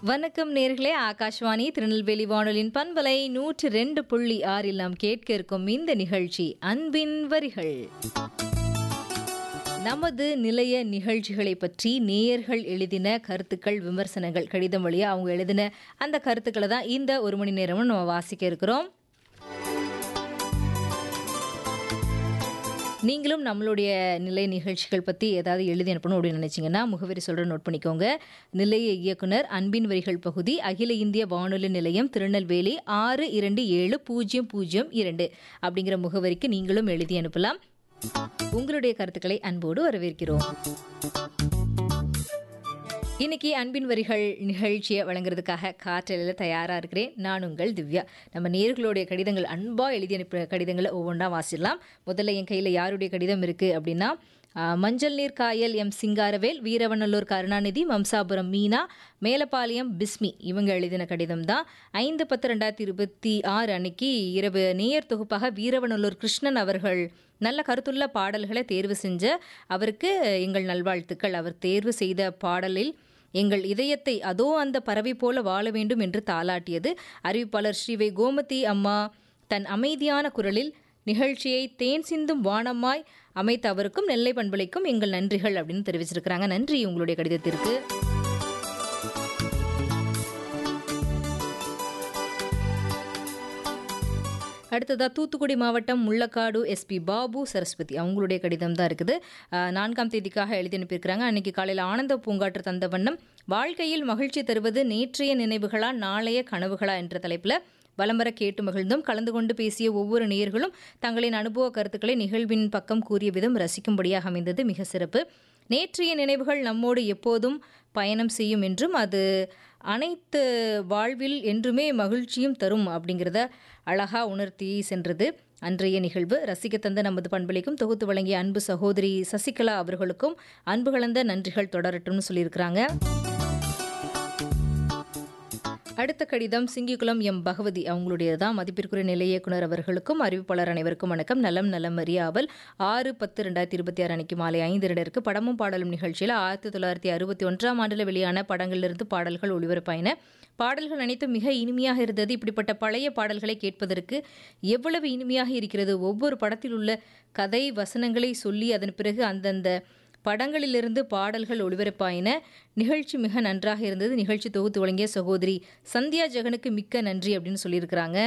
வணக்கம் நேர்களே ஆகாஷ்வாணி திருநெல்வேலி வானொலியின் பண்பலை நூற்று ரெண்டு புள்ளி ஆறில் நாம் கேட்க இருக்கும் இந்த நிகழ்ச்சி அன்பின் வரிகள் நமது நிலைய நிகழ்ச்சிகளை பற்றி நேயர்கள் எழுதின கருத்துக்கள் விமர்சனங்கள் கடிதம் வழியா அவங்க எழுதின அந்த கருத்துக்களை தான் இந்த ஒரு மணி நேரமும் நம்ம வாசிக்க இருக்கிறோம் நீங்களும் நம்மளுடைய நிலை நிகழ்ச்சிகள் பற்றி ஏதாவது எழுதி அனுப்பணும் அப்படின்னு நினச்சிங்கன்னா முகவரி சொல்கிற நோட் பண்ணிக்கோங்க நிலைய இயக்குனர் அன்பின் வரிகள் பகுதி அகில இந்திய வானொலி நிலையம் திருநெல்வேலி ஆறு இரண்டு ஏழு பூஜ்ஜியம் பூஜ்ஜியம் இரண்டு அப்படிங்கிற முகவரிக்கு நீங்களும் எழுதி அனுப்பலாம் உங்களுடைய கருத்துக்களை அன்போடு வரவேற்கிறோம் இன்னைக்கு அன்பின் வரிகள் நிகழ்ச்சியை வழங்குறதுக்காக காற்றலையில் தயாராக இருக்கிறேன் நான் உங்கள் திவ்யா நம்ம நேர்களுடைய கடிதங்கள் அன்பாக எழுதி அனுப்பின கடிதங்களை ஒவ்வொன்றா வாசிடலாம் முதல்ல என் கையில் யாருடைய கடிதம் இருக்குது அப்படின்னா ஆ, மஞ்சள் நீர் காயல் எம் சிங்காரவேல் வீரவநல்லூர் கருணாநிதி மம்சாபுரம் மீனா மேலப்பாளையம் பிஸ்மி இவங்க எழுதின கடிதம் தான் ஐந்து பத்து ரெண்டாயிரத்தி இருபத்தி ஆறு அன்னைக்கு இரவு நேயர் தொகுப்பாக வீரவநல்லூர் கிருஷ்ணன் அவர்கள் நல்ல கருத்துள்ள பாடல்களை தேர்வு செஞ்ச அவருக்கு எங்கள் நல்வாழ்த்துக்கள் அவர் தேர்வு செய்த பாடலில் எங்கள் இதயத்தை அதோ அந்த பறவை போல வாழ வேண்டும் என்று தாளாட்டியது அறிவிப்பாளர் ஸ்ரீவை கோமதி அம்மா தன் அமைதியான குரலில் நிகழ்ச்சியை தேன் சிந்தும் வானமாய் அமைத்த அவருக்கும் நெல்லை பண்பலைக்கும் எங்கள் நன்றிகள் அப்படின்னு தெரிவிச்சிருக்கிறாங்க நன்றி உங்களுடைய கடிதத்திற்கு அடுத்ததா தூத்துக்குடி மாவட்டம் முள்ளக்காடு எஸ்பி பாபு சரஸ்வதி அவங்களுடைய கடிதம் தான் இருக்குது அஹ், நான்காம் தேதிக்காக எழுதி அனுப்பியிருக்கிறாங்க அன்னைக்கு காலையில் ஆனந்த பூங்காற்று தந்த வண்ணம் வாழ்க்கையில் மகிழ்ச்சி தருவது நேற்றைய நினைவுகளா நாளைய கனவுகளா என்ற தலைப்பில் வலம்பர கேட்டு மகிழ்ந்தும் கலந்து கொண்டு பேசிய ஒவ்வொரு நேயர்களும் தங்களின் அனுபவ கருத்துக்களை நிகழ்வின் பக்கம் கூறிய விதம் ரசிக்கும்படியாக அமைந்தது மிக சிறப்பு நேற்றைய நினைவுகள் நம்மோடு எப்போதும் பயணம் செய்யும் என்றும் அது அனைத்து வாழ்வில் என்றுமே மகிழ்ச்சியும் தரும் அப்படிங்கிறத அழகா உணர்த்தி சென்றது அன்றைய நிகழ்வு ரசிக்க தந்த நமது பண்பளிக்கும் தொகுத்து வழங்கிய அன்பு சகோதரி சசிகலா அவர்களுக்கும் அன்பு கலந்த நன்றிகள் தொடரட்டும்னு சொல்லியிருக்கிறாங்க அடுத்த கடிதம் சிங்கிகுளம் எம் பகவதி அவங்களுடையது தான் மதிப்பிற்குரிய நிலை இயக்குனர் அவர்களுக்கும் அறிவிப்பாளர் அனைவருக்கும் வணக்கம் நலம் நலம் அறியாவல் ஆறு பத்து ரெண்டாயிரத்தி இருபத்தி ஆறு அன்னைக்கு மாலை ஐந்து ரெண்டருக்கு படமும் பாடலும் நிகழ்ச்சியில் ஆயிரத்தி தொள்ளாயிரத்தி அறுபத்தி ஒன்றாம் ஆண்டில் வெளியான படங்களிலிருந்து பாடல்கள் ஒளிபரப்பாயின பாடல்கள் அனைத்தும் மிக இனிமையாக இருந்தது இப்படிப்பட்ட பழைய பாடல்களை கேட்பதற்கு எவ்வளவு இனிமையாக இருக்கிறது ஒவ்வொரு படத்தில் உள்ள கதை வசனங்களை சொல்லி அதன் பிறகு அந்தந்த படங்களிலிருந்து பாடல்கள் ஒளிபரப்பாயின நிகழ்ச்சி மிக நன்றாக இருந்தது நிகழ்ச்சி தொகுத்து வழங்கிய சகோதரி சந்தியா ஜெகனுக்கு மிக்க நன்றி அப்படின்னு சொல்லியிருக்கிறாங்க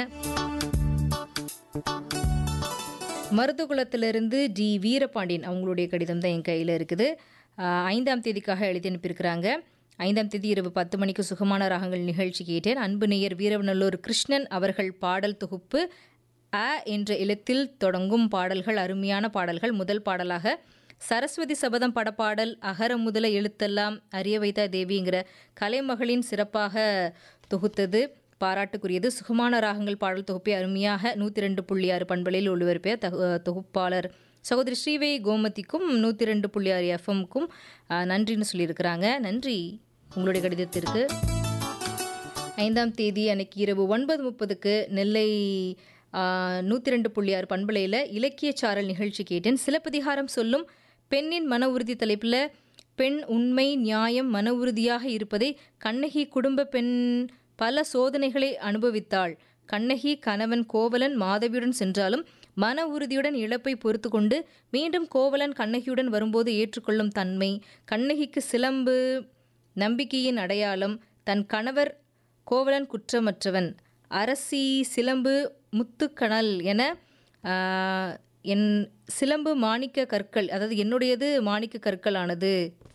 மருதுகுளத்திலிருந்து டி வீரபாண்டியன் அவங்களுடைய கடிதம் தான் என் கையில் இருக்குது ஆஹ் ஐந்தாம் தேதிக்காக எழுதி அனுப்பியிருக்கிறாங்க ஐந்தாம் தேதி இரவு பத்து மணிக்கு சுகமான ராகங்கள் நிகழ்ச்சி கேட்டேன் அன்பு நேயர் வீரவநல்லூர் கிருஷ்ணன் அவர்கள் பாடல் தொகுப்பு அ என்ற எழுத்தில் தொடங்கும் பாடல்கள் அருமையான பாடல்கள் முதல் பாடலாக சரஸ்வதி சபதம் படப்பாடல் அகர முதல எழுத்தெல்லாம் அறிய வைத்த தேவிங்கிற கலைமகளின் சிறப்பாக தொகுத்தது பாராட்டுக்குரியது சுகமான ராகங்கள் பாடல் தொகுப்பை அருமையாக நூற்றி ரெண்டு புள்ளி ஆறு பண்பலையில் ஒளிபரப்பிய தகு தொகுப்பாளர் சகோதரி ஸ்ரீவை கோமதிக்கும் நூற்றி ரெண்டு புள்ளி ஆறு எஃப்எம்க்கும் நன்றின்னு சொல்லியிருக்கிறாங்க நன்றி உங்களுடைய கடிதத்திற்கு ஐந்தாம் தேதி அன்னைக்கு இரவு ஒன்பது முப்பதுக்கு நெல்லை நூற்றி ரெண்டு புள்ளி ஆறு பண்பலையில் இலக்கிய சாரல் நிகழ்ச்சி கேட்டேன் சிலப்பதிகாரம் சொல்லும் பெண்ணின் மன உறுதி தலைப்பில் பெண் உண்மை நியாயம் மன உறுதியாக இருப்பதை கண்ணகி குடும்ப பெண் பல சோதனைகளை அனுபவித்தாள் கண்ணகி கணவன் கோவலன் மாதவியுடன் சென்றாலும் மன உறுதியுடன் இழப்பை பொறுத்து கொண்டு மீண்டும் கோவலன் கண்ணகியுடன் வரும்போது ஏற்றுக்கொள்ளும் தன்மை கண்ணகிக்கு சிலம்பு நம்பிக்கையின் அடையாளம் தன் கணவர் கோவலன் குற்றமற்றவன் அரசி சிலம்பு முத்துக்கணல் என ஆஹ், என் சிலம்பு மாணிக்க கற்கள் அதாவது என்னுடையது மாணிக்க கற்களானது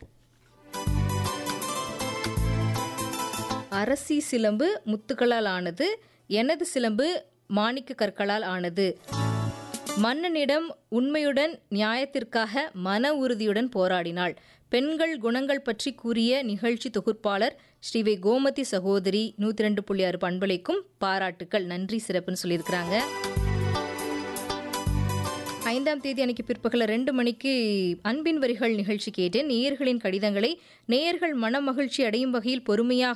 அரசி சிலம்பு முத்துக்களால் ஆனது எனது சிலம்பு மாணிக்க கற்களால் ஆனது மன்னனிடம் உண்மையுடன் நியாயத்திற்காக மன உறுதியுடன் போராடினாள் பெண்கள் குணங்கள் பற்றி கூறிய நிகழ்ச்சி தொகுப்பாளர் ஸ்ரீவை கோமதி சகோதரி நூற்றி ரெண்டு புள்ளி ஆறு பண்பலைக்கும் பாராட்டுக்கள் நன்றி சிறப்புன்னு சொல்லியிருக்கிறாங்க ஐந்தாம் தேதி அன்னைக்கு பிற்பகல ரெண்டு மணிக்கு அன்பின் வரிகள் நிகழ்ச்சி கேட்டேன் நேயர்களின் கடிதங்களை நேயர்கள் மன மகிழ்ச்சி அடையும் வகையில் பொறுமையாக